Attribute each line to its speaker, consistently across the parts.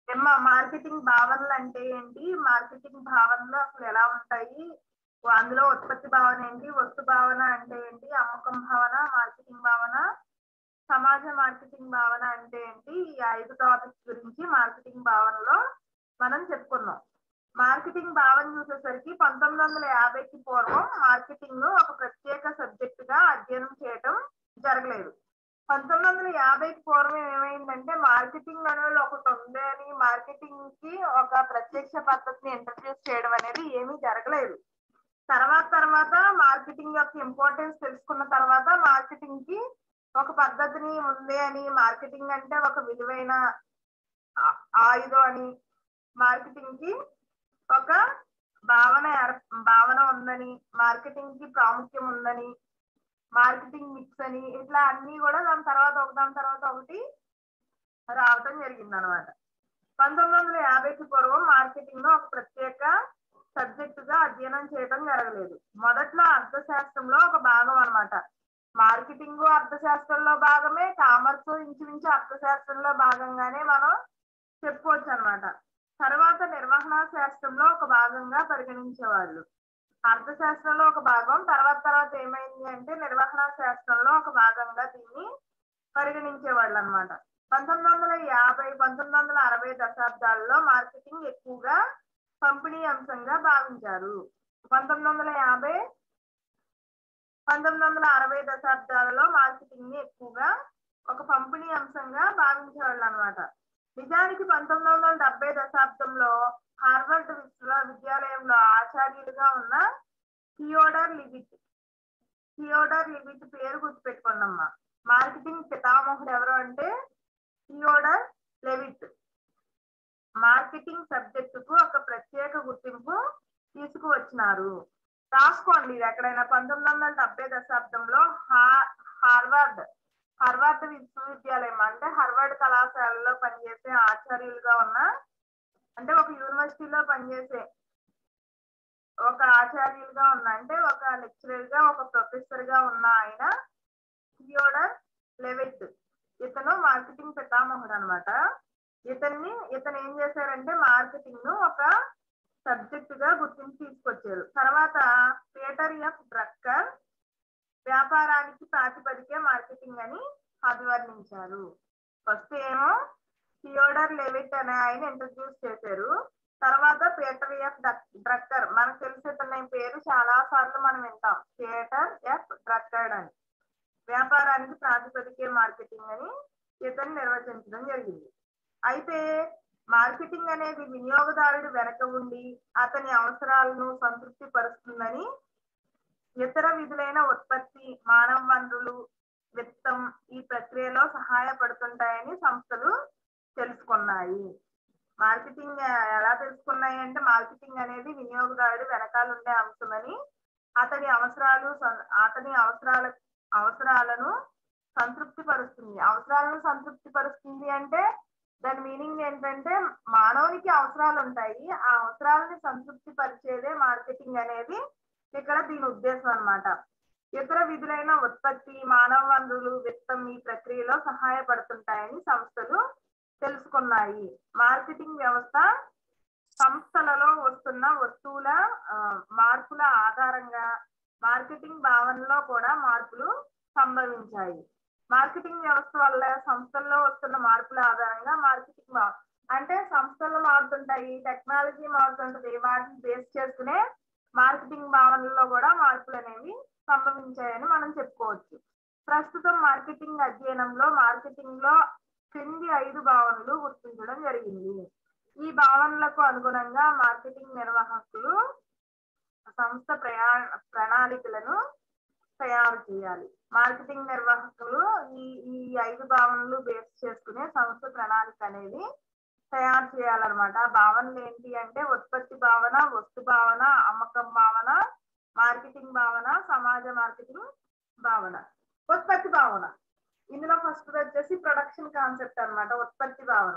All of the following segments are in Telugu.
Speaker 1: ఏమ్మా మార్కెటింగ్ భావనలు అంటే ఏంటి మార్కెటింగ్ భావనలు అసలు ఎలా ఉంటాయి అందులో ఉత్పత్తి భావన ఏంటి వస్తు భావన అంటే ఏంటి అమ్మకం భావన మార్కెటింగ్ భావన సమాజ మార్కెటింగ్ భావన అంటే ఏంటి ఈ ఐదు టాపిక్స్ గురించి మార్కెటింగ్ భావనలో మనం చెప్పుకున్నాం మార్కెటింగ్ భావన చూసేసరికి పంతొమ్మిది వందల యాభైకి పూర్వం మార్కెటింగ్ ను ఒక ప్రత్యేక సబ్జెక్ట్ గా అధ్యయనం చేయటం జరగలేదు పంతొమ్మిది వందల యాభైకి పూర్వం ఏమైందంటే మార్కెటింగ్ అనేది ఒకటి ఉంది అని మార్కెటింగ్ కి ఒక ప్రత్యక్ష పద్ధతిని ఇంట్రడ్యూస్ చేయడం అనేది ఏమీ జరగలేదు తర్వాత తర్వాత మార్కెటింగ్ యొక్క ఇంపార్టెన్స్ తెలుసుకున్న తర్వాత మార్కెటింగ్ కి ఒక పద్ధతిని ఉంది అని మార్కెటింగ్ అంటే ఒక విలువైన ఆ- ఆయుధం అని మార్కెటింగ్ కి ఒక భావన ఏర్- భావన ఉందని మార్కెటింగ్ కి ప్రాముఖ్యం ఉందని మార్కెటింగ్ మిక్స్ అని ఇట్లా అన్ని కూడా దాని తర్వాత ఒక దాని తర్వాత ఒకటి రావటం జరిగింది అనమాట పంతొమ్మిది వందల యాభైకి పూర్వం మార్కెటింగ్ లో ఒక ప్రత్యేక సబ్జెక్ట్ గా అధ్యయనం చేయడం జరగలేదు మొదట్లో అర్థశాస్త్రంలో ఒక భాగం అన్నమాట మార్కెటింగ్ అర్థశాస్త్రంలో భాగమే కామర్స్ ఇంచుమించు అర్థశాస్త్రంలో భాగంగానే మనం చెప్పుకోవచ్చు అనమాట తర్వాత నిర్వహణ శాస్త్రంలో ఒక భాగంగా పరిగణించేవాళ్ళు అర్థశాస్త్రంలో ఒక భాగం తర్వాత తర్వాత ఏమైంది అంటే నిర్వహణ శాస్త్రంలో ఒక భాగంగా దీన్ని పరిగణించేవాళ్ళు అనమాట పంతొమ్మిది వందల యాభై పంతొమ్మిది వందల అరవై దశాబ్దాల్లో మార్కెటింగ్ ఎక్కువగా పంపిణీ అంశంగా భావించారు పంతొమ్మిది వందల యాభై పంతొమ్మిది వందల అరవై దశాబ్దాలలో మార్కెటింగ్ ని ఎక్కువగా ఒక పంపిణీ అంశంగా భావించేవాళ్ళు అనమాట నిజానికి పంతొమ్మిది వందల డెబ్బై దశాబ్దంలో హార్వర్డ్ విశ్వవిద్యాలయంలో ఆచార్యులుగా ఉన్న థియోడర్ లివిట్ థియోడర్ లివిట్ పేరు గుర్తుపెట్టుకోండమ్మా మార్కెటింగ్ పితామహుడు ఎవరు అంటే థియోడర్ లెవిట్ మార్కెటింగ్ సబ్జెక్ట్ కు ఒక ప్రత్యేక గుర్తింపు తీసుకువచ్చినారు రాసుకోండి ఇది ఎక్కడైనా పంతొమ్మిది వందల డెబ్బై దశాబ్దంలో హా- హార్వర్డ్ హార్వర్డ్ విశ్వవిద్యాలయం అంటే హార్వర్డ్ కళాశాలలో పనిచేసే ఆచార్యులుగా ఉన్న అంటే ఒక యూనివర్సిటీలో పనిచేసే ఒక ఆచార్యులుగా ఉన్న అంటే ఒక లెక్చరర్ గా ఒక ప్రొఫెసర్ గా ఉన్న ఆయన థియోడర్ లెవిట్ ఇతను మార్కెటింగ్ పితామహుడు అనమాట ఇతన్ని ఇతను ఏం చేశారంటే మార్కెటింగ్ ను ఒక సబ్జెక్ట్ గా గుర్తింపు తీసుకొచ్చారు తర్వాత పీటర్ ఎఫ్ డ్రక్కర్ వ్యాపారానికి ప్రాతిపదికే మార్కెటింగ్ అని అభివర్ణించారు ఫస్ట్ ఏమో థియోడర్ లెవిట్ అనే ఆయన ఇంట్రడ్యూస్ చేశారు తర్వాత పీటర్ ఎఫ్ డ్రక్కర్ మనకు తెలిసి ఇతని పేరు చాలా సార్లు మనం వింటాం పీటర్ ఎఫ్ డ్రక్కర్ అని వ్యాపారానికి ప్రాతిపదికే మార్కెటింగ్ అని ఇతను నిర్వచించడం జరిగింది అయితే మార్కెటింగ్ అనేది వినియోగదారుడు వెనక ఉండి అతని అవసరాలను సంతృప్తి పరుస్తుందని ఇతర విధులైన ఉత్పత్తి మానవ వనరులు విత్తం ఈ ప్రక్రియలో సహాయపడుతుంటాయని సంస్థలు తెలుసుకున్నాయి మార్కెటింగ్ ఎలా తెలుసుకున్నాయి అంటే మార్కెటింగ్ అనేది వినియోగదారుడు వెనకాల ఉండే అంశమని అతని అవసరాలు సం- అతని అవసరాల అవసరాలను సంతృప్తి పరుస్తుంది అవసరాలను సంతృప్తి పరుస్తుంది అంటే దాని మీనింగ్ ఏంటంటే మానవునికి అవసరాలు ఉంటాయి ఆ అవసరాలని సంతృప్తి పరిచేదే మార్కెటింగ్ అనేది ఇక్కడ దీని ఉద్దేశం అన్నమాట ఇతర విధులైన ఉత్పత్తి మానవ వనరులు విత్తం ఈ ప్రక్రియలో సహాయపడుతుంటాయని సంస్థలు తెలుసుకున్నాయి మార్కెటింగ్ వ్యవస్థ సంస్థలలో వస్తున్న వస్తువుల ఆ, మార్పుల ఆధారంగా మార్కెటింగ్ భావనలో కూడా మార్పులు సంభవించాయి మార్కెటింగ్ వ్యవస్థ వల్ల సంస్థల్లో వస్తున్న మార్పుల ఆధారంగా మార్కెటింగ్ భా- అంటే సంస్థలు మారుతుంటాయి టెక్నాలజీ మారుతుంటది వాటిని బేస్ చేసుకునే మార్కెటింగ్ భావనలో కూడా మార్పులు అనేవి సంభవించాయని మనం చెప్పుకోవచ్చు ప్రస్తుతం మార్కెటింగ్ అధ్యయనంలో మార్కెటింగ్ లో క్రింది ఐదు భావనలు గుర్తించడం జరిగింది ఈ భావనలకు అనుగుణంగా మార్కెటింగ్ నిర్వాహకులు సంస్థ ప్రయా ప్రణాళికలను తయారు చేయాలి మార్కెటింగ్ నిర్వాహకులు ఈ ఈ ఐదు భావనలు బేస్ చేసుకునే సంస్థ ప్రణాళిక అనేది తయారు చేయాలన్నమాట ఆ భావనలు ఏంటి అంటే ఉత్పత్తి భావన వస్తు భావన అమ్మకం భావన మార్కెటింగ్ భావన సమాజ మార్కెటింగ్ భావన ఉత్పత్తి భావన ఇందులో ఫస్ట్ వచ్చేసి ప్రొడక్షన్ కాన్సెప్ట్ అన్నమాట ఉత్పత్తి భావన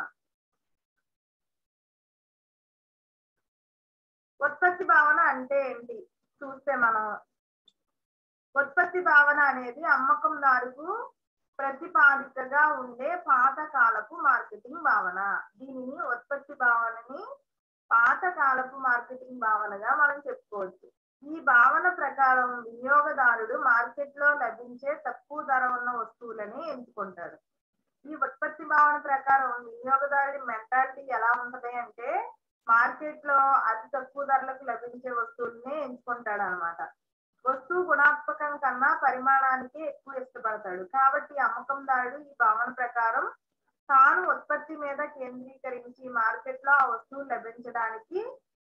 Speaker 1: ఉత్పత్తి భావన అంటే ఏంటి చూస్తే మనం ఉత్పత్తి భావన అనేది అమ్మకందారుకు ప్రతిపాదికగా ఉండే పాత కాలపు మార్కెటింగ్ భావన దీనిని ఉత్పత్తి పాత కాలపు మార్కెటింగ్ భావనగా మనం చెప్పుకోవచ్చు ఈ భావన ప్రకారం వినియోగదారుడు మార్కెట్ లో లభించే తక్కువ ధర ఉన్న వస్తువులని ఎంచుకుంటాడు ఈ ఉత్పత్తి భావన ప్రకారం వినియోగదారుడి మెంటాలిటీ ఎలా ఉంటది అంటే మార్కెట్ లో అతి తక్కువ ధరలకు లభించే వస్తువుల్ని ఎంచుకుంటాడు అనమాట వస్తువు గుణాత్మకం కన్నా పరిమాణానికి ఎక్కువ ఇష్టపడతాడు కాబట్టి అమ్మకందారుడు ఈ భావన ప్రకారం తాను ఉత్పత్తి మీద కేంద్రీకరించి మార్కెట్ లో ఆ వస్తువు లభించడానికి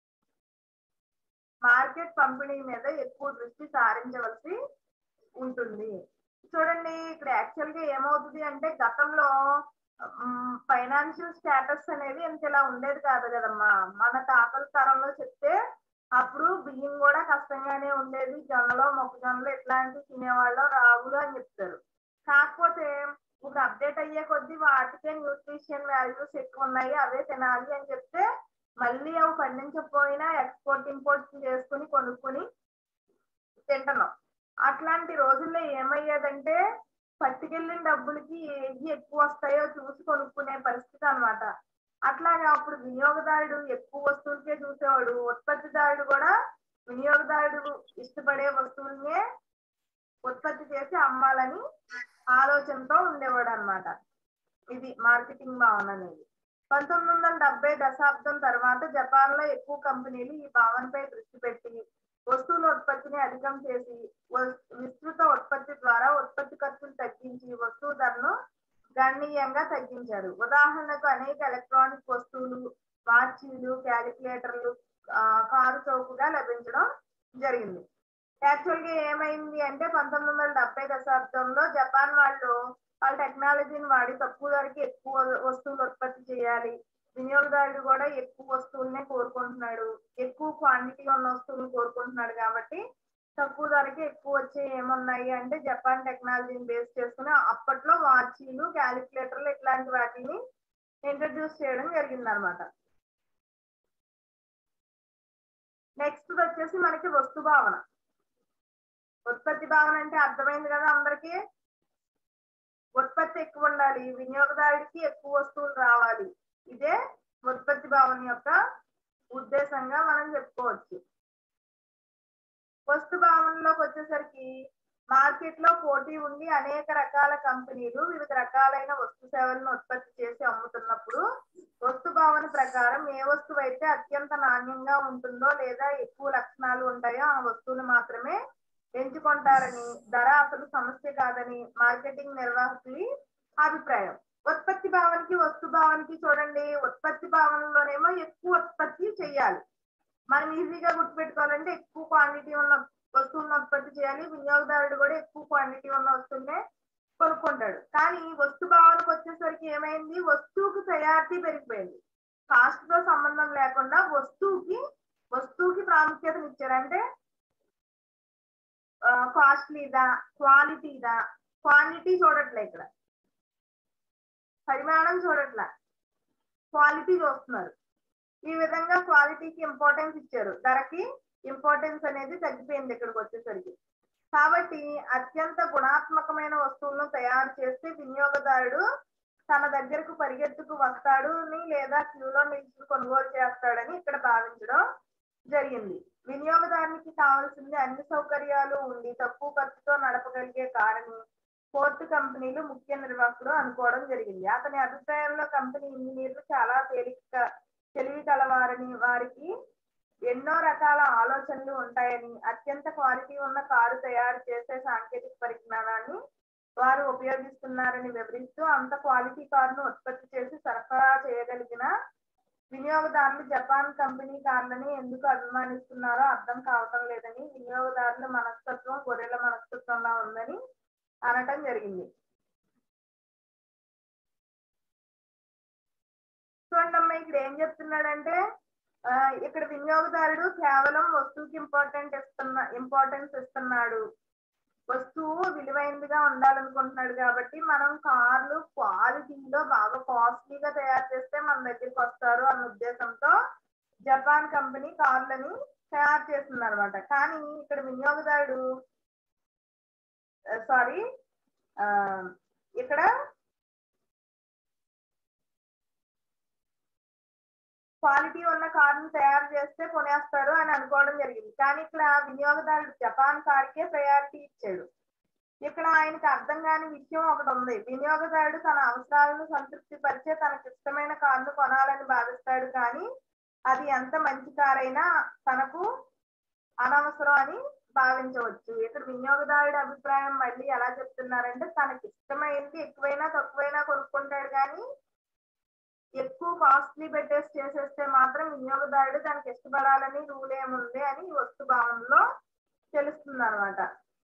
Speaker 1: మార్కెట్ పంపిణీ మీద ఎక్కువ దృష్టి సారించవలసి ఉంటుంది చూడండి ఇక్కడ యాక్చువల్ గా ఏమవుతుంది అంటే గతంలో ఫైనాన్షియల్ స్టేటస్ అనేది ఇంత ఇలా ఉండేది కాదు కదమ్మా మన తాతల తరంలో చెప్తే అప్పుడు బియ్యం కూడా కష్టంగానే ఉండేది జొన్నలో మొక్కజొన్నలు ఇట్లాంటివి తినేవాళ్ళు రాగులు అని చెప్తారు కాకపోతే ఇప్పుడు అప్డేట్ అయ్యే కొద్దీ వాటికే న్యూట్రిషన్ వాల్యూస్ ఎక్కువ ఉన్నాయి అవే తినాలి అని చెప్తే మళ్ళీ అవి పండించకపోయినా ఎక్స్పోర్ట్ ఇంపోర్ట్ చేసుకుని కొనుక్కొని తింటున్నాం అట్లాంటి రోజుల్లో ఏమయ్యేదంటే పట్టుకెళ్ళిన డబ్బులకి ఏవి ఎక్కువ వస్తాయో చూసి కొనుక్కునే పరిస్థితి అన్నమాట అట్లాగా అప్పుడు వినియోగదారుడు ఎక్కువ వస్తువులకే చూసేవాడు ఉత్పత్తిదారుడు కూడా వినియోగదారుడు ఇష్టపడే వస్తువులనే ఉత్పత్తి చేసి అమ్మాలని ఆలోచనతో ఉండేవాడు అన్నమాట ఇది మార్కెటింగ్ భావన అనేది పంతొమ్మిది వందల డెబ్బై దశాబ్దం తర్వాత జపాన్ లో ఎక్కువ కంపెనీలు ఈ భావనపై దృష్టి పెట్టి వస్తువుల ఉత్పత్తిని అధికం చేసి వస్- విస్తృత ఉత్పత్తి ద్వారా ఉత్పత్తి ఖర్చులు తగ్గించి వస్తువు ధరను గణనీయంగా తగ్గించారు ఉదాహరణకు అనేక ఎలక్ట్రానిక్ వస్తువులు వాచీలు క్యాలిక్యులేటర్లు ఆ, కారు చౌకగా లభించడం జరిగింది యాక్చువల్ గా ఏమైంది అంటే పంతొమ్మిది వందల డెబ్బై దశాబ్దంలో జపాన్ వాళ్ళు వాళ్ళ టెక్నాలజీని వాడి తక్కువ ధరకి ఎక్కువ వస్తువులు ఉత్పత్తి చేయాలి వినియోగదారుడు కూడా ఎక్కువ వస్తువులనే కోరుకుంటున్నాడు ఎక్కువ క్వాంటిటీ ఉన్న వస్తువులు కోరుకుంటున్నాడు కాబట్టి తక్కువ ధరకి ఎక్కువ వచ్చే ఏమున్నాయి అంటే జపాన్ టెక్నాలజీని బేస్ చేసుకుని అప్పట్లో వాచీలు క్యాలిక్యులేటర్లు ఇట్లాంటి వాటిని ఇంట్రడ్యూస్ చేయడం జరిగింది అనమాట నెక్స్ట్ వచ్చేసి మనకి వస్తు భావన ఉత్పత్తి భావన అంటే అర్థమైంది కదా అందరికి ఉత్పత్తి ఎక్కువ ఉండాలి వినియోగదారుడికి ఎక్కువ వస్తువులు రావాలి ఇదే ఉత్పత్తి భావన యొక్క ఉద్దేశంగా మనం చెప్పుకోవచ్చు వస్తు భావనలోకి వచ్చేసరికి మార్కెట్ లో పోటీ ఉండి అనేక రకాల కంపెనీలు వివిధ రకాలైన వస్తు సేవలను ఉత్పత్తి చేసి అమ్ముతున్నప్పుడు వస్తు భావన ప్రకారం ఏ వస్తువు అయితే అత్యంత నాణ్యంగా ఉంటుందో లేదా ఎక్కువ లక్షణాలు ఉంటాయో ఆ వస్తువును మాత్రమే ఎంచుకుంటారని ధర అసలు సమస్య కాదని మార్కెటింగ్ నిర్వాహకులి అభిప్రాయం ఉత్పత్తి భావనకి వస్తు భావనకి చూడండి ఉత్పత్తి భావనలోనేమో ఎక్కువ ఉత్పత్తి చేయాలి మనం ఈజీగా గుర్తుపెట్టుకోవాలంటే ఎక్కువ క్వాంటిటీ ఉన్న వస్తువులను ఉత్పత్తి చేయాలి వినియోగదారుడు కూడా ఎక్కువ క్వాంటిటీ ఉన్న వస్తువులనే కొనుక్కుంటాడు కానీ వస్తు భావనకు వచ్చేసరికి ఏమైంది వస్తువుకి ప్రయారిటీ పెరిగిపోయింది కాస్ట్ తో సంబంధం లేకుండా వస్తువుకి వస్తువుకి ప్రాముఖ్యతను ఇచ్చారు అంటే కాస్ట్లీదా క్వాలిటీదా క్వాంటిటీ చూడట్లే ఇక్కడ పరిమాణం చూడట్లే క్వాలిటీ చూస్తున్నారు ఈ విధంగా క్వాలిటీకి ఇంపార్టెన్స్ ఇచ్చారు ధరకి ఇంపార్టెన్స్ అనేది తగ్గిపోయింది ఇక్కడికి వచ్చేసరికి కాబట్టి అత్యంత గుణాత్మకమైన వస్తువులను తయారు చేస్తే వినియోగదారుడు తన దగ్గరకు పరిగెత్తుకు వస్తాడు అని లేదా క్యూలో నిలిచి కొనుగోలు చేస్తాడని ఇక్కడ భావించడం జరిగింది వినియోగదారునికి కావాల్సింది అన్ని సౌకర్యాలు ఉండి తక్కువ ఖర్చుతో నడపగలిగే కారని పోర్టు కంపెనీలు ముఖ్య నిర్వాహకుడు అనుకోవడం జరిగింది అతని అభిప్రాయంలో కంపెనీ ఇంజనీర్లు చాలా తేలిక తెలివి కలవారని వారికి ఎన్నో రకాల ఆలోచనలు ఉంటాయని అత్యంత క్వాలిటీ ఉన్న కారు తయారు చేసే సాంకేతిక పరిజ్ఞానాన్ని వారు ఉపయోగిస్తున్నారని వివరిస్తూ అంత క్వాలిటీ కారును ఉత్పత్తి చేసి సరఫరా చేయగలిగిన వినియోగదారులు జపాన్ కంపెనీ కార్లని ఎందుకు అభిమానిస్తున్నారో అర్థం కావటం లేదని వినియోగదారుల మనస్తత్వం గొర్రెల మనస్తత్వంలా ఉందని అనటం జరిగింది చూడండి ఇక్కడ ఏం చెప్తున్నాడంటే ఆ, ఇక్కడ వినియోగదారుడు కేవలం వస్తువుకి ఇంపార్టెంట్ ఇస్తున్న ఇంపార్టెన్స్ ఇస్తున్నాడు వస్తువు విలువైనదిగా ఉండాలనుకుంటున్నాడు కాబట్టి మనం కార్లు క్వాలిటీలో బాగా కాస్ట్లీగా తయారు చేస్తే మన దగ్గరికి వస్తారు అన్న ఉద్దేశంతో జపాన్ కంపెనీ కార్లని తయారు చేస్తుంది అనమాట కానీ ఇక్కడ వినియోగదారుడు సారీ ఇక్కడ క్వాలిటీ ఉన్న కారుని తయారు చేస్తే కొనేస్తారు అని అనుకోవడం జరిగింది కానీ ఇక్కడ వినియోగదారుడు జపాన్ కార్కే ప్రయారిటీ ఇచ్చాడు ఇక్కడ ఆయనకు అర్థం కాని విషయం ఒకటి ఉంది వినియోగదారుడు తన అవసరాలను సంతృప్తి పరిచే తనకు ఇష్టమైన కారును కొనాలని భావిస్తాడు కానీ అది ఎంత మంచి కారైనా తనకు అనవసరం అని భావించవచ్చు ఇక్కడ వినియోగదారుడి అభిప్రాయం మళ్ళీ ఎలా చెప్తున్నారంటే తనకి ఇష్టమైంది ఎక్కువైనా తక్కువైనా కొనుక్కుంటాడు కానీ ఎక్కువ కాస్ట్లీ పెట్టేసి చేసేస్తే మాత్రం వినియోగదారుడు తనకి ఇష్టపడాలని రూల్ ఏముంది అని ఈ వస్తు భావంలో తెలుస్తుంది అనమాట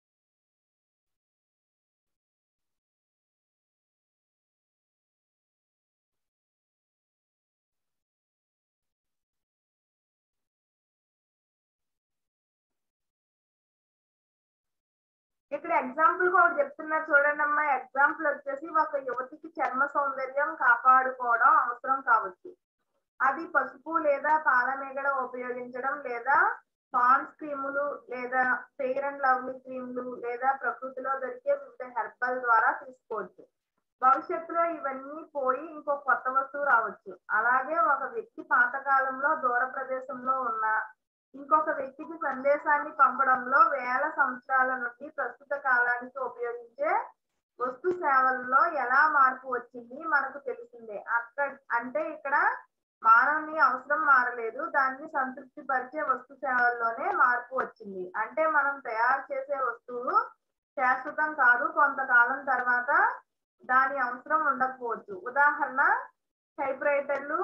Speaker 1: ఇక్కడ ఎగ్జాంపుల్ కూడా చెప్తున్నారు చూడండి అమ్మా ఎగ్జాంపుల్ వచ్చేసి ఒక యువతికి చర్మ సౌందర్యం కాపాడుకోవడం అవసరం కావచ్చు అది పసుపు లేదా పాలమేగడ ఉపయోగించడం లేదా పాన్స్ క్రీములు లేదా ఫెయిర్ అండ్ లవ్లీ క్రీములు లేదా ప్రకృతిలో దొరికే వివిధ హెర్బల్ ద్వారా తీసుకోవచ్చు భవిష్యత్తులో ఇవన్నీ పోయి ఇంకో కొత్త వస్తువు రావచ్చు అలాగే ఒక వ్యక్తి పాతకాలంలో దూర ప్రదేశంలో ఉన్న ఇంకొక వ్యక్తికి సందేశాన్ని పంపడంలో వేల సంవత్సరాల నుండి ప్రస్తుత కాలానికి ఉపయోగించే వస్తు సేవల్లో ఎలా మార్పు వచ్చింది మనకు తెలిసిందే అక్కడ అంటే ఇక్కడ మానవుని అవసరం మారలేదు దాన్ని సంతృప్తి పరిచే వస్తు సేవల్లోనే మార్పు వచ్చింది అంటే మనం తయారు చేసే వస్తువు శాశ్వతం కాదు కొంతకాలం తర్వాత దాని అవసరం ఉండకపోవచ్చు ఉదాహరణ టైప్ రైటర్లు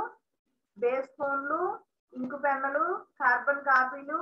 Speaker 1: బేస్ ఫోన్లు ఇంకు పెన్నులు కార్బన్ కాపీలు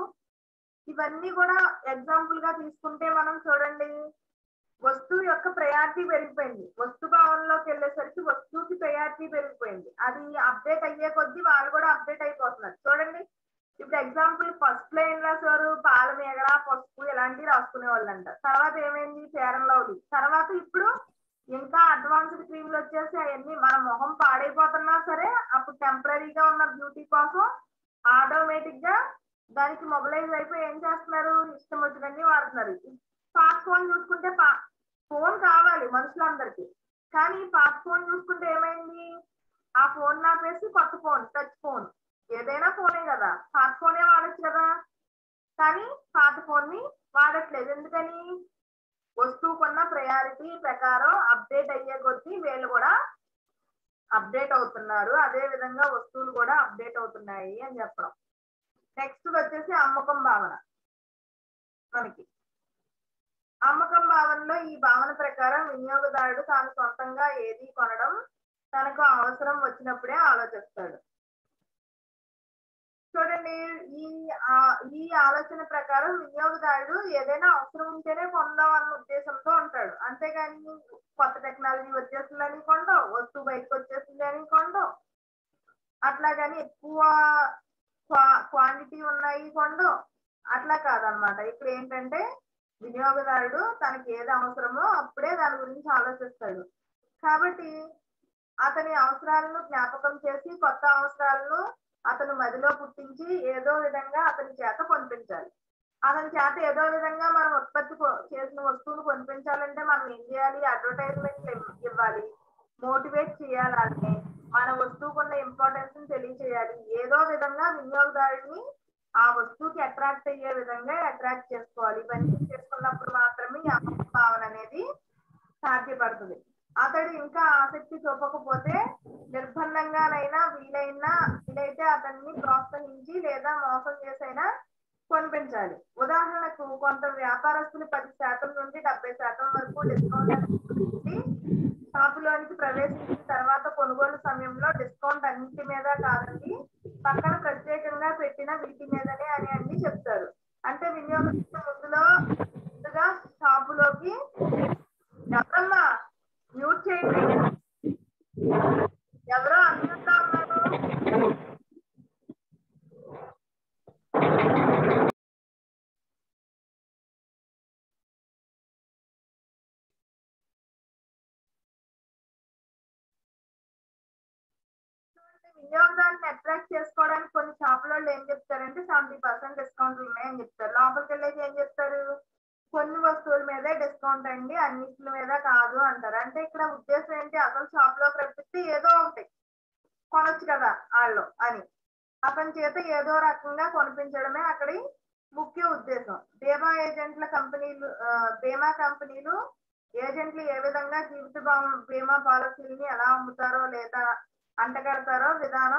Speaker 1: ఇవన్నీ కూడా ఎగ్జాంపుల్ గా తీసుకుంటే మనం చూడండి వస్తువు యొక్క ప్రయారిటీ పెరిగిపోయింది వస్తు భావనలోకి వెళ్ళేసరికి వస్తువుకి ప్రయారిటీ పెరిగిపోయింది అది అప్డేట్ అయ్యే కొద్దీ వాళ్ళు కూడా అప్డేట్ అయిపోతున్నారు చూడండి ఇప్పుడు ఎగ్జాంపుల్ ఫస్ట్ లైన్ రాసేవారు పాల మేగడ పసుపు ఇలాంటివి రాసుకునే వాళ్ళంట తర్వాత ఏమైంది పేరంలౌలి తర్వాత ఇప్పుడు ఇంకా అడ్వాన్స్డ్ క్రీమ్లు వచ్చేసి అవన్నీ మన మొహం పాడైపోతున్నా సరే అప్పుడు టెంపరీగా ఉన్న బ్యూటీ కోసం ఆటోమేటిక్ గా దానికి మొబిలైజ్ అయిపోయి ఏం చేస్తున్నారు ఇష్టం వచ్చినన్ని వాడుతున్నారు పాత ఫోన్ చూసుకుంటే ఫోన్ కావాలి మనుషులందరికి కానీ పాత ఫోన్ చూసుకుంటే ఏమైంది ఆ ఫోన్ నాపేసి కొత్త ఫోన్ టచ్ ఫోన్ ఏదైనా ఫోనే కదా పాత ఫోనే వాడచ్చు కదా కానీ పాత ఫోన్ ని వాడట్లేదు ఎందుకని వస్తువుకున్న ప్రయారిటీ ప్రకారం అప్డేట్ అయ్యే కొద్దీ వీళ్ళు కూడా అప్డేట్ అవుతున్నారు అదే విధంగా వస్తువులు కూడా అప్డేట్ అవుతున్నాయి అని చెప్పడం నెక్స్ట్ వచ్చేసి అమ్మకం భావన మనకి అమ్మకం భావనలో ఈ భావన ప్రకారం వినియోగదారుడు తాను సొంతంగా ఏది కొనడం తనకు అవసరం వచ్చినప్పుడే ఆలోచిస్తాడు చూడండి ఈ ఈ ఆలోచన ప్రకారం వినియోగదారుడు ఏదైనా అవసరం ఉంటేనే కొందాం అన్న ఉద్దేశంతో ఉంటాడు అంతేగాని కొత్త టెక్నాలజీ వచ్చేసిందని కొండో వస్తువు బయటకు వచ్చేసిందని కొండో అట్లాగని ఎక్కువ క్వాంటిటీ ఉన్నాయి కొండో అట్లా కాదనమాట ఇక్కడ ఏంటంటే వినియోగదారుడు తనకి ఏది అవసరమో అప్పుడే దాని గురించి ఆలోచిస్తాడు కాబట్టి అతని అవసరాలను జ్ఞాపకం చేసి కొత్త అవసరాలను అతను మదిలో పుట్టించి ఏదో విధంగా అతని చేత కొనిపించాలి అతని చేత ఏదో విధంగా మనం ఉత్పత్తి చేసిన వస్తువును కొనిపించాలంటే మనం ఏం చేయాలి అడ్వర్టైజ్మెంట్ ఇవ్వాలి మోటివేట్ చేయాలి అంటే మన వస్తువుకున్న ఇంపార్టెన్స్ ని తెలియచేయాలి ఏదో విధంగా వినియోగదారుడిని ఆ వస్తువుకి అట్రాక్ట్ అయ్యే విధంగా అట్రాక్ట్ చేసుకోవాలి ఇవన్నీ చేసుకున్నప్పుడు మాత్రమే ఈ అమ్మక భావన అనేది సాధ్యపడుతుంది అతడు ఇంకా ఆసక్తి చూపకపోతే నిర్బంధంగానైనా వీలైనా వీలైతే అతన్ని ప్రోత్సహించి లేదా మోసం చేసైనా కొనిపించాలి ఉదాహరణకు కొంత వ్యాపారస్తులు పది శాతం నుండి డెబ్బై శాతం వరకు డిస్కౌంట్ షాపులోనికి ప్రవేశించిన తర్వాత కొనుగోలు సమయంలో డిస్కౌంట్ అన్నింటి మీద కాదండి పక్కన ప్రత్యేకంగా పెట్టిన వీటి మీదనే అని అన్ని చెప్తారు అంటే వినియోగం ముందులో ముందుగా షాపులోకి ఎవరమ్మా మ్యూట్ చేయండి ఎవరో అనుకుంటా ఉన్నారు వినియోగదారుని అట్రాక్ట్ చేసుకోవడానికి కొన్ని షాపులలో ఏం చెప్తారంటే సెవెంటీ పర్సెంట్ డిస్కౌంట్ ఉన్నాయని చెప్తారు లోపలికి వెళ్ళేసి ఏం చెప్తారు కొన్ని వస్తువుల మీదే డిస్కౌంట్ అండి అన్నిటి మీద కాదు అంటారు అంటే ఇక్కడ ఉద్దేశం ఏంటి అసలు షాప్ లోకి రప్పిస్తే ఏదో ఒకటి కొనొచ్చు కదా వాళ్ళు అని అతని చేత ఏదో రకంగా కొనిపించడమే అక్కడి ముఖ్య ఉద్దేశం బీమా ఏజెంట్ల కంపెనీలు ఆ, బీమా కంపెనీలు ఏజెంట్లు ఏ విధంగా జీవిత బా- బీమా పాలసీలని ఎలా అమ్ముతారో లేదా అంటగడతారో విధానం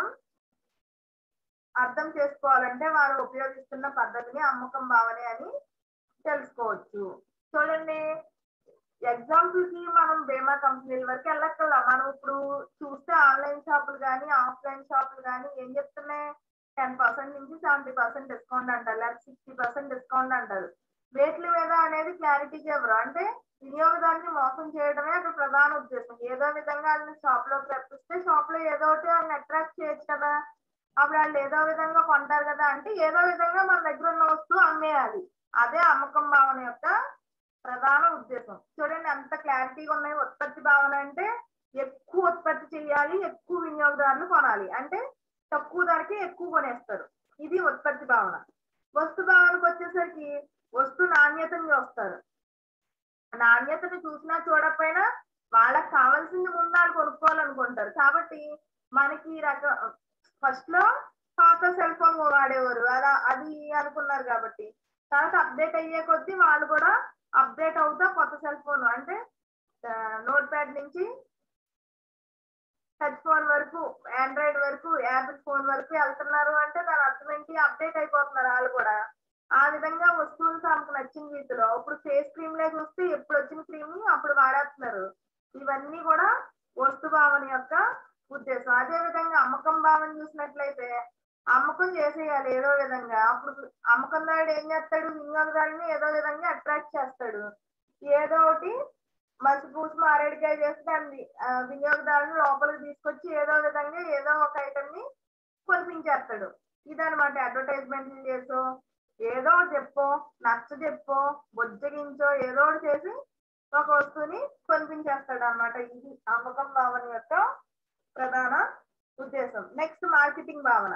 Speaker 1: అర్థం చేసుకోవాలంటే వారు ఉపయోగిస్తున్న పద్ధతిని అమ్మకం భావనే అని తెలుసుకోవచ్చు చూడండి ఎగ్జాంపుల్ కి మనం బీమా కంపెనీల వరకు వెళ్ళక్కర్లా మనం ఇప్పుడు చూస్తే ఆన్లైన్ షాపులు కానీ ఆఫ్లైన్ షాపులు కానీ ఏం చెప్తున్నాయి టెన్ పర్సెంట్ నుంచి సెవెంటీ పర్సెంట్ డిస్కౌంట్ అంటారు లేదా సిక్స్టీ పర్సెంట్ డిస్కౌంట్ అంటారు రేట్ల మీద అనేది క్లారిటీ చెప్పరు అంటే వినియోగదారుని మోసం చేయడమే అక్కడ ప్రధాన ఉద్దేశం ఏదో విధంగా వాళ్ళని షాప్ లోకి రప్పిస్తే షాప్ లో ఏదో ఒకటి వాళ్ళని అట్రాక్ట్ చేయొచ్చు కదా అప్పుడు వాళ్ళు ఏదో విధంగా కొంటారు కదా అంటే ఏదో విధంగా మన దగ్గర ఉన్న వస్తువు అమ్మేయాలి అదే అమ్మకం భావన యొక్క ప్రధాన ఉద్దేశం చూడండి ఎంత క్లారిటీగా ఉన్నాయి ఉత్పత్తి భావన అంటే ఎక్కువ ఉత్పత్తి చేయాలి ఎక్కువ వినియోగదారులు కొనాలి అంటే తక్కువ ధరకి ఎక్కువ కొనేస్తారు ఇది ఉత్పత్తి భావన వస్తు భావనకు వచ్చేసరికి వస్తు నాణ్యతను చూస్తారు నాణ్యతను చూసినా చూడకపోయినా వాళ్ళకి కావాల్సింది ముందు వాళ్ళు కొనుక్కోవాలనుకుంటారు కాబట్టి మనకి ఈ రక ఫస్ట్ లో పాత సెల్ ఫోన్ వాడేవారు అలా అది అనుకున్నారు కాబట్టి తర్వాత అప్డేట్ అయ్యే కొద్దీ వాళ్ళు కూడా అప్డేట్ అవుతా కొత్త సెల్ ఫోన్ అంటే నోట్ ప్యాడ్ నుంచి టచ్ ఫోన్ వరకు ఆండ్రాయిడ్ వరకు యాపిల్ ఫోన్ వరకు వెళ్తున్నారు అంటే దాని అర్థం ఏంటి అప్డేట్ అయిపోతున్నారు వాళ్ళు కూడా ఆ విధంగా వస్తువులు తమకు నచ్చిన రీతిలో ఇప్పుడు ఫేస్ క్రీమ్ లే చూస్తే ఎప్పుడు వచ్చిన క్రీమ్ ని అప్పుడు వాడేస్తున్నారు ఇవన్నీ కూడా వస్తు భావన యొక్క ఉద్దేశం అదే విధంగా అమ్మకం భావన చూసినట్లయితే అమ్మకం చేసేయాలి ఏదో విధంగా అప్పుడు అమ్మకందారుడు ఏం చేస్తాడు వినియోగదారుని ఏదో విధంగా అట్రాక్ట్ చేస్తాడు ఏదో ఒకటి మసి పూసి మారేడుకాయ చేసి దాన్ని ఆ, వినియోగదారుని లోపలికి తీసుకొచ్చి ఏదో విధంగా ఏదో ఒక ఐటమ్ ని కొనిపించేస్తాడు ఇదనమాట అడ్వర్టైజ్మెంట్లు చేసో ఏదో ఒకటి చెప్పో నచ్చ చెప్పో బొజ్జగించో ఏదో ఒకటి చేసి ఒక వస్తువుని కొనిపించేస్తాడు అన్నమాట ఇది అమ్మకం భావన యొక్క ప్రధాన ఉద్దేశం నెక్స్ట్ మార్కెటింగ్ భావన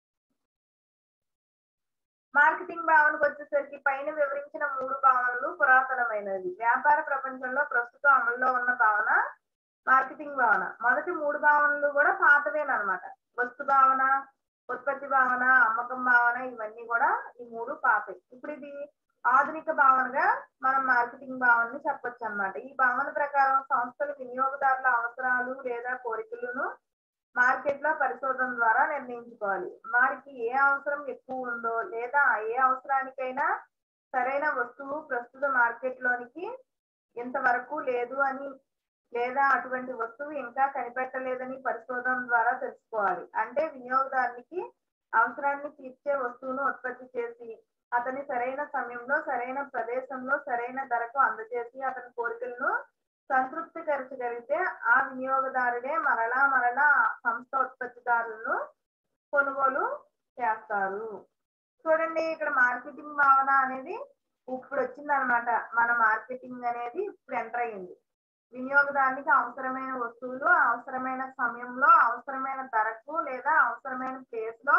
Speaker 1: మార్కెటింగ్ భావనకు వచ్చేసరికి పైన వివరించిన మూడు భావనలు పురాతనమైనవి వ్యాపార ప్రపంచంలో ప్రస్తుతం అమల్లో ఉన్న భావన మార్కెటింగ్ భావన మొదటి మూడు భావనలు కూడా పాతవేనమాట వస్తు భావన ఉత్పత్తి భావన అమ్మకం భావన ఇవన్నీ కూడా ఈ మూడు పాతవి ఇప్పుడు ఇది ఆధునిక భావనగా మనం మార్కెటింగ్ భావనని చెప్పొచ్చు అన్నమాట ఈ భావన ప్రకారం సంస్థలు వినియోగదారుల అవసరాలు లేదా కోరికలను మార్కెట్ లో పరిశోధన ద్వారా నిర్ణయించుకోవాలి వారికి ఏ అవసరం ఎక్కువ ఉందో లేదా ఏ అవసరానికైనా సరైన వస్తువు ప్రస్తుత మార్కెట్ లోనికి ఇంతవరకు లేదు అని లేదా అటువంటి వస్తువు ఇంకా కనిపెట్టలేదని పరిశోధన ద్వారా తెలుసుకోవాలి అంటే వినియోగదారునికి అవసరాన్ని తీర్చే వస్తువును ఉత్పత్తి చేసి అతని సరైన సమయంలో సరైన ప్రదేశంలో సరైన ధరకు అందజేసి అతని కోరికలను సంతృప్తికరించగలిగితే ఆ వినియోగదారుడే మరలా మరలా ఆ సంస్థ ఉత్పత్తిదారులను కొనుగోలు చేస్తారు చూడండి ఇక్కడ మార్కెటింగ్ భావన అనేది ఇప్పుడు వచ్చింది అనమాట మన మార్కెటింగ్ అనేది ఇప్పుడు ఎంటర్ అయ్యింది వినియోగదారునికి అవసరమైన వస్తువులు అవసరమైన సమయంలో అవసరమైన ధరకు లేదా అవసరమైన ప్లేస్ లో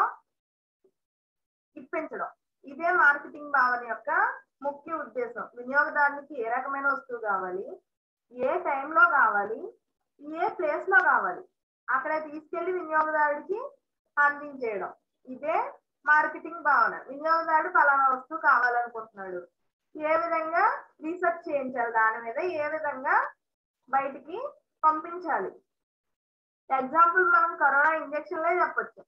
Speaker 1: ఇప్పించడం ఇదే మార్కెటింగ్ భావన యొక్క ముఖ్య ఉద్దేశం వినియోగదారునికి ఏ రకమైన వస్తువు కావాలి ఏ టైంలో కావాలి ఏ ప్లేస్ లో కావాలి అక్కడ తీసుకెళ్లి వినియోగదారుడికి అందించేయడం ఇదే మార్కెటింగ్ భావన వినియోగదారుడు ఫలానా వస్తువు కావాలనుకుంటున్నాడు ఏ విధంగా రీసెర్చ్ చేయించాలి దాని మీద ఏ విధంగా బయటికి పంపించాలి ఎగ్జాంపుల్ మనం కరోనా ఇంజక్షన్లే చెప్పొచ్చు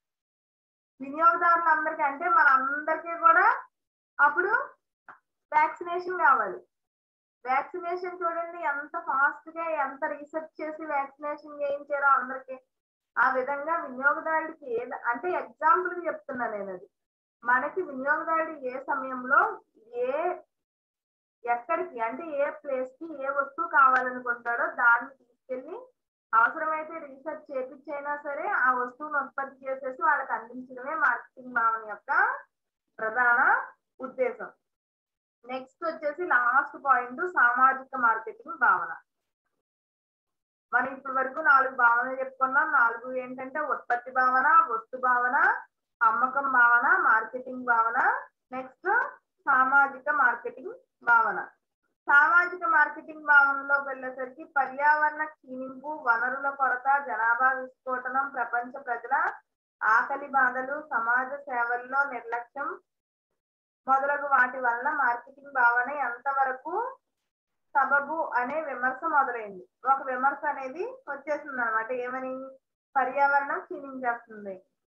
Speaker 1: వినియోగదారులందరికీ అంటే మన అందరికీ కూడా అప్పుడు వ్యాక్సినేషన్ కావాలి వ్యాక్సినేషన్ చూడండి ఎంత ఫాస్ట్ గా ఎంత రీసెర్చ్ చేసి వ్యాక్సినేషన్ చేయించారో అందరికి ఆ విధంగా వినియోగదారుడికి ఏ అంటే ఎగ్జాంపుల్ చెప్తున్నా నేను అది మనకి వినియోగదారుడు ఏ సమయంలో ఏ ఎక్కడికి అంటే ఏ ప్లేస్ కి ఏ వస్తువు కావాలనుకుంటాడో దాన్ని తీసుకెళ్లి అవసరమైతే రీసెర్చ్ చేపించైనా సరే ఆ వస్తువును ఉత్పత్తి చేసేసి వాళ్ళకి అందించడమే మార్కెటింగ్ భావన యొక్క ప్రధాన ఉద్దేశం నెక్స్ట్ వచ్చేసి లాస్ట్ పాయింట్ సామాజిక మార్కెటింగ్ భావన మనం ఇప్పటి వరకు నాలుగు భావనలు చెప్పుకున్నాం నాలుగు ఏంటంటే ఉత్పత్తి భావన వస్తు భావన అమ్మకం భావన మార్కెటింగ్ భావన నెక్స్ట్ సామాజిక మార్కెటింగ్ భావన సామాజిక మార్కెటింగ్ భావనలో వెళ్ళేసరికి పర్యావరణ క్షీణింపు వనరుల కొరత జనాభా విస్ఫోటనం ప్రపంచ ప్రజల ఆకలి బాధలు సమాజ సేవల్లో నిర్లక్ష్యం మొదలగు వాటి వల్ల మార్కెటింగ్ భావన ఎంతవరకు సబబు అనే విమర్శ మొదలైంది ఒక విమర్శ అనేది వచ్చేసింది అనమాట ఏమని పర్యావరణం క్షీణించేస్తుంది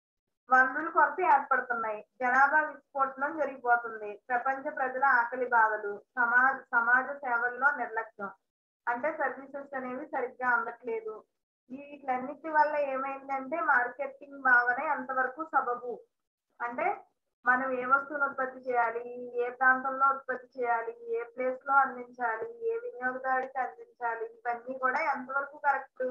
Speaker 1: వనరుల కొరత ఏర్పడుతున్నాయి జనాభా విస్ఫోటనం జరిగిపోతుంది ప్రపంచ ప్రజల ఆకలి బాధలు సమాజ సమాజ సేవల్లో నిర్లక్ష్యం అంటే సర్వీసెస్ అనేవి సరిగ్గా అందట్లేదు వీటిలన్నిటి వల్ల ఏమైందంటే మార్కెటింగ్ భావన ఎంతవరకు సబబు అంటే మనం ఏ వస్తువును ఉత్పత్తి చేయాలి ఏ ప్రాంతంలో ఉత్పత్తి చేయాలి ఏ ప్లేస్ లో అందించాలి ఏ వినియోగదారుడికి అందించాలి ఇవన్నీ కూడా ఎంతవరకు కరెక్ట్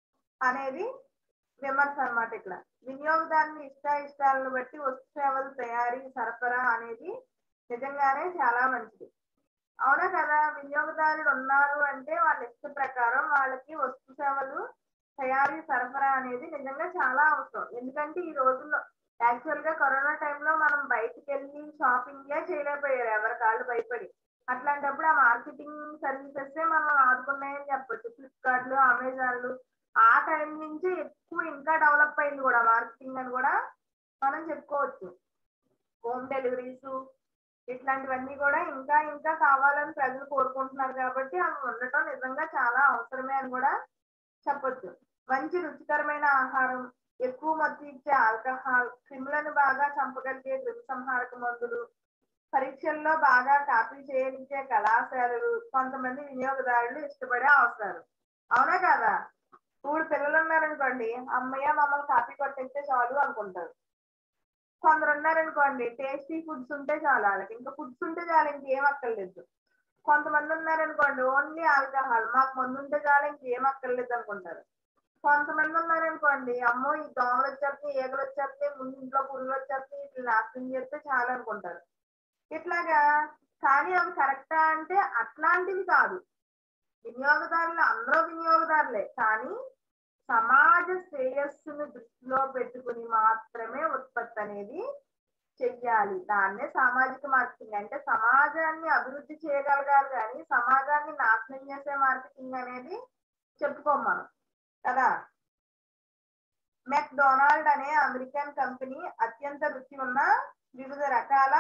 Speaker 1: అనేది విమర్శ అన్నమాట ఇక్కడ వినియోగదారుని ఇష్ట ఇష్టాలను బట్టి వస్తు సేవలు తయారీ సరఫరా అనేది నిజంగానే చాలా మంచిది అవునా కదా వినియోగదారులు ఉన్నారు అంటే వాళ్ళ ఇష్ట ప్రకారం వాళ్ళకి వస్తు సేవలు తయారీ సరఫరా అనేది నిజంగా చాలా అవసరం ఎందుకంటే ఈ రోజుల్లో యాక్చువల్ గా కరోనా టైంలో మనం బయటికి వెళ్ళి షాపింగ్ చేయలేకపోయారు ఎవరి కాళ్ళు భయపడి అట్లాంటప్పుడు ఆ మార్కెటింగ్ సర్వీసెస్ మనం ఆదుకున్నాయని చెప్పొచ్చు ఫ్లిప్కార్ట్లు అమెజాన్లు ఆ టైం నుంచి ఎక్కువ ఇంకా డెవలప్ అయింది కూడా మార్కెటింగ్ అని కూడా మనం చెప్పుకోవచ్చు హోమ్ డెలివరీస్ ఇట్లాంటివన్నీ కూడా ఇంకా ఇంకా కావాలని ప్రజలు కోరుకుంటున్నారు కాబట్టి అవి ఉండటం నిజంగా చాలా అవసరమే అని కూడా చెప్పొచ్చు మంచి రుచికరమైన ఆహారం ఎక్కువ మత్తు ఇచ్చే ఆల్కహాల్ క్రిములను బాగా చంపగలిగే క్రిమిసంహారక మందులు పరీక్షల్లో బాగా కాపీ చేయనిచ్చే కళాశాలలు కొంతమంది వినియోగదారులు ఇష్టపడే అవసరాలు అవునా కదా మూడు పిల్లలు ఉన్నారనుకోండి అమ్మయ్య మమ్మల్ని కాపీ కొట్టిస్తే చాలు అనుకుంటారు కొందరు ఉన్నారనుకోండి టేస్టీ ఫుడ్స్ ఉంటే చాలు వాళ్ళకి ఇంకా ఫుడ్స్ ఉంటే చాలు ఇంకేం అక్కర్లేదు కొంతమంది ఉన్నారనుకోండి ఓన్లీ ఆల్కహాల్ మాకు మందు ఉంటే చాలు ఇంకేం అక్కర్లేదు అనుకుంటారు కొంతమంది ఉన్నారనుకోండి అమ్మో ఈ దోమలు వచ్చేస్తాయి ఈగలు వచ్చేస్తాయి ముందు ఇంట్లో పురుగులు వచ్చేస్తాయి ఇట్లా నాశనం చేస్తే చాలు అనుకుంటారు ఇట్లాగా కానీ అవి కరెక్టా అంటే అట్లాంటివి కాదు వినియోగదారులు అందరూ వినియోగదారులే కానీ సమాజ శ్రేయస్సును దృష్టిలో పెట్టుకుని మాత్రమే ఉత్పత్తి అనేది చెయ్యాలి దాన్నే సామాజిక మార్కెటింగ్ అంటే సమాజాన్ని అభివృద్ధి చేయగలగాలి కానీ సమాజాన్ని నాశనం చేసే మార్కెటింగ్ అనేది చెప్పుకోం మనం కదా మెక్డొనాల్డ్ అనే అమెరికన్ కంపెనీ అత్యంత రుచి ఉన్న వివిధ రకాల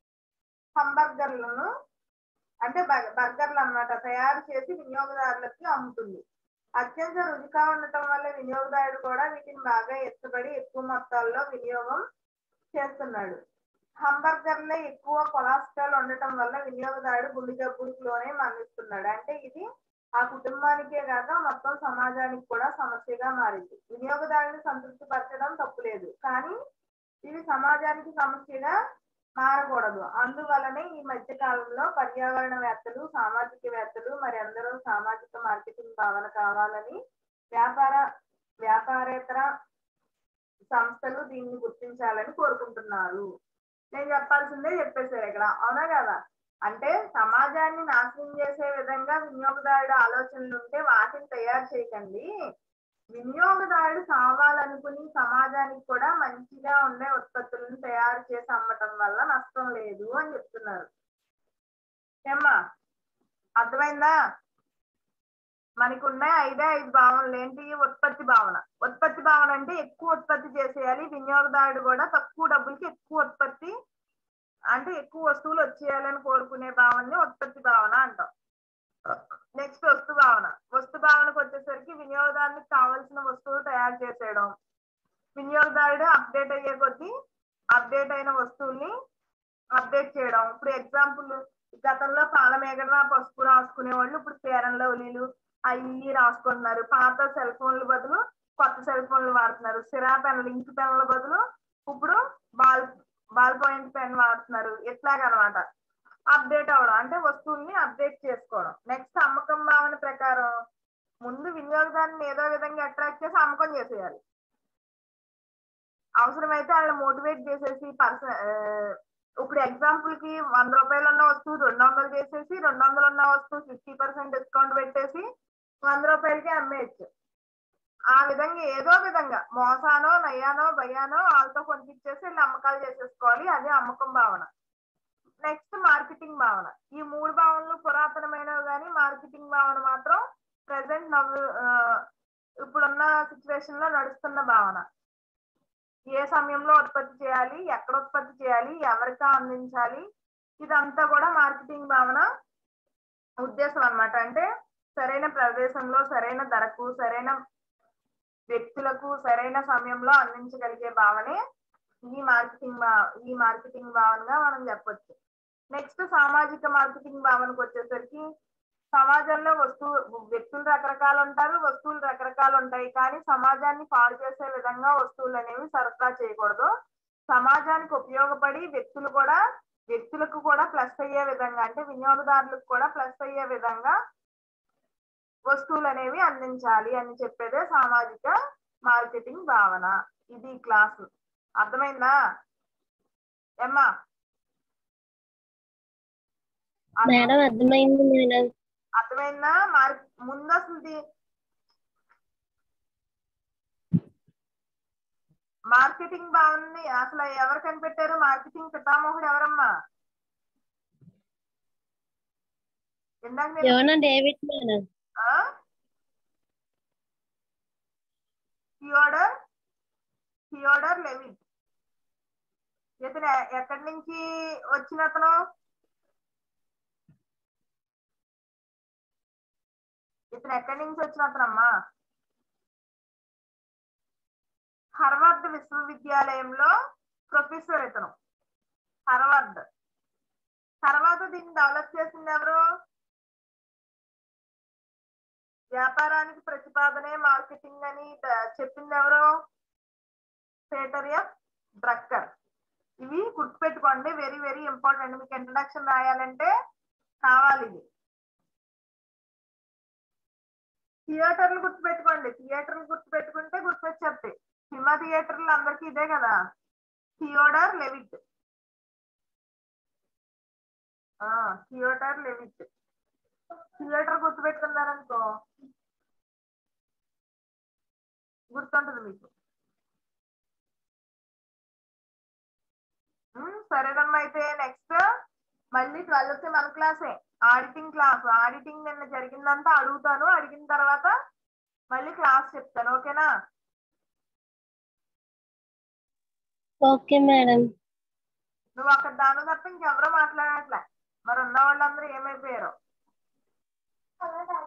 Speaker 1: హంబర్గర్లను అంటే బర్గర్లు అన్నమాట తయారు చేసి వినియోగదారులకి అమ్ముతుంది అత్యంత రుచిగా ఉండటం వల్ల వినియోగదారుడు కూడా వీటిని బాగా ఇష్టపడి ఎక్కువ మొత్తాల్లో వినియోగం చేస్తున్నాడు హంబర్గర్లో ఎక్కువ కొలెస్ట్రాల్ ఉండటం వల్ల వినియోగదారుడు గుండె జబ్బులకు లోనే మరణిస్తున్నాడు అంటే ఇది ఆ కుటుంబానికే కాక మొత్తం సమాజానికి కూడా సమస్యగా మారింది వినియోగదారుని సంతృప్తి పరచడం తప్పులేదు కానీ ఇది సమాజానికి సమస్యగా మారకూడదు అందువలనే ఈ మధ్య కాలంలో పర్యావరణవేత్తలు సామాజికవేత్తలు మరి అందరూ సామాజిక మార్కెటింగ్ భావన కావాలని వ్యాపార వ్యాపారేతర సంస్థలు దీన్ని గుర్తించాలని కోరుకుంటున్నారు నేను చెప్పాల్సిందే చెప్పేశారు ఇక్కడ అవునా కదా అంటే సమాజాన్ని నాశనం చేసే విధంగా వినియోగదారుడు ఆలోచనలు ఉంటే వాటిని తయారు చేయకండి వినియోగదారుడు కావాలనుకుని సమాజానికి కూడా మంచిగా ఉండే ఉత్పత్తులను తయారు చేసి అమ్మటం వల్ల నష్టం లేదు అని చెప్తున్నారు ఏమ్మా అర్థమైందా మనకు ఉన్నాయి ఐదే ఐదు భావనలు ఏంటి ఉత్పత్తి భావన ఉత్పత్తి భావన అంటే ఎక్కువ ఉత్పత్తి చేసేయాలి వినియోగదారుడు కూడా తక్కువ డబ్బులకి ఎక్కువ ఉత్పత్తి అంటే ఎక్కువ వస్తువులు వచ్చేయాలని కోరుకునే భావనని ఉత్పత్తి భావన అంటాం నెక్స్ట్ వస్తు భావన వస్తు భావనకు వచ్చేసరికి వినియోగదారునికి కావాల్సిన వస్తువులు తయారు చేసేయడం వినియోగదారుడు అప్డేట్ అయ్యే కొద్దీ అప్డేట్ అయిన వస్తువుల్ని అప్డేట్ చేయడం ఇప్పుడు ఎగ్జాంపుల్ గతంలో పాల మేగడ పసుపు రాసుకునే వాళ్ళు ఇప్పుడు పేరన్ లవ్లీలు అవి రాసుకుంటున్నారు పాత సెల్ ఫోన్ల బదులు కొత్త సెల్ ఫోన్లు వాడుతున్నారు సిరా పెన్లు ఇంక్ పెన్ల బదులు ఇప్పుడు బాల్ బాల్ పాయింట్ పెన్ వాడుతున్నారు ఇట్లాగనమాట అప్డేట్ అవడం అంటే వస్తువుల్ని అప్డేట్ చేసుకోవడం నెక్స్ట్ అమ్మకం భావన ప్రకారం ముందు వినియోగదారుని ఏదో విధంగా అట్రాక్ట్ చేసి అమ్మకం చేసేయాలి అవసరమైతే వాళ్ళని మోటివేట్ చేసేసి పర్సన్ ఇప్పుడు ఎగ్జాంపుల్ కి వంద రూపాయలు ఉన్న వస్తువు రెండు వందలు చేసేసి రెండు వందలు ఉన్న వస్తువు ఫిఫ్టీ పర్సెంట్ డిస్కౌంట్ పెట్టేసి వంద రూపాయలకి అమ్మేయచ్చు ఆ విధంగా ఏదో విధంగా మోసానో నయ్యానో భయానో వాళ్ళతో కొనిపించేసి వీళ్ళు అమ్మకాలు చేసేసుకోవాలి అదే అమ్మకం భావన నెక్స్ట్ మార్కెటింగ్ భావన ఈ మూడు భావనలు పురాతనమైనవి కానీ మార్కెటింగ్ భావన మాత్రం ప్రజెంట్ నవ్వు ఇప్పుడున్న సిచ్యువేషన్ లో నడుస్తున్న భావన ఏ సమయంలో ఉత్పత్తి చేయాలి ఎక్కడ ఉత్పత్తి చేయాలి ఎవరికి అందించాలి ఇదంతా కూడా మార్కెటింగ్ భావన ఉద్దేశం అన్నమాట అంటే సరైన ప్రదేశంలో సరైన ధరకు సరైన వ్యక్తులకు సరైన సమయంలో అందించగలిగే భావనే ఈ మార్కెటింగ్ భా- ఈ మార్కెటింగ్ భావనగా మనం చెప్పొచ్చు నెక్స్ట్ సామాజిక మార్కెటింగ్ భావనకు వచ్చేసరికి సమాజంలో వస్తువు వ్యక్తులు రకరకాలు ఉంటారు వస్తువులు రకరకాలు ఉంటాయి కానీ సమాజాన్ని పాడు చేసే విధంగా వస్తువులు అనేవి సరఫరా చేయకూడదు సమాజానికి ఉపయోగపడి వ్యక్తులు కూడా వ్యక్తులకు కూడా ప్లస్ అయ్యే విధంగా అంటే వినియోగదారులకు కూడా ప్లస్ అయ్యే విధంగా వస్తువులు అనేవి అందించాలి అని చెప్పేదే సామాజిక మార్కెటింగ్ భావన ఇది క్లాసు అర్థమైందా ఏమ్మా
Speaker 2: మేడం అర్థమైంది మేడం
Speaker 1: అర్థమైందా మార్ ముందు అసలు ది- మార్కెటింగ్ భావనని అసలు ఎవరు కనిపెట్టారు మార్కెటింగ్ పితామహుడు ఎవరమ్మా ఇందాక నేను-
Speaker 2: యోనా డేవిడ్ మేడం
Speaker 1: ఆ? థియోడర్ థియోడర్ లెవిన్ ఇతను ఎ- ఎక్కడి నుంచి వచ్చిన అతను ఇతను ఎక్కడి నుంచి వచ్చిన అతనమ్మా హర్వర్డ్ విశ్వవిద్యాలయంలో ప్రొఫెసర్ ఇతను హర్వర్డ్ తర్వాత దీన్ని డెవలప్ చేసింది ఎవరు వ్యాపారానికి ప్రతిపాదనే మార్కెటింగ్ అని ద- చెప్పింది ఎవరు పేటర్ ఎఫ్ డ్రక్కర్ ఇవి గుర్తుపెట్టుకోండి వెరీ వెరీ ఇంపార్టెంట్ మీకు ఇంట్రడక్షన్ రాయాలంటే కావాలి ఇది థియేటర్లు గుర్తుపెట్టుకోండి థియేటర్లు గుర్తుపెట్టుకుంటే గుర్తొచ్చేస్తాయి సినిమా థియేటర్లు అందరికీ ఇదే కదా థియోడర్ లెవిట్ ఆ థియోటర్ లెవిట్ థియేటర్ గుర్తుపెట్టుకున్నారనుకో గుర్తుంటది మీకు ఉమ్, సరేనమ్మా అయితే నెక్స్ట్ మళ్ళీ ట్వెల్త్ మన క్లాసే ఆడిటింగ్ క్లాస్ ఆడిటింగ్ నిన్న జరిగిందంతా అడుగుతాను అడిగిన తర్వాత మళ్ళీ క్లాస్ చెప్తాను ఓకేనా
Speaker 2: ఓకే మేడం
Speaker 1: నువ్వు అక్కడ దాని తప్ప ఇంకెవరో మాట్లాడట్లే మరి ఉన్న వాళ్ళందరూ ఏమైపోయారు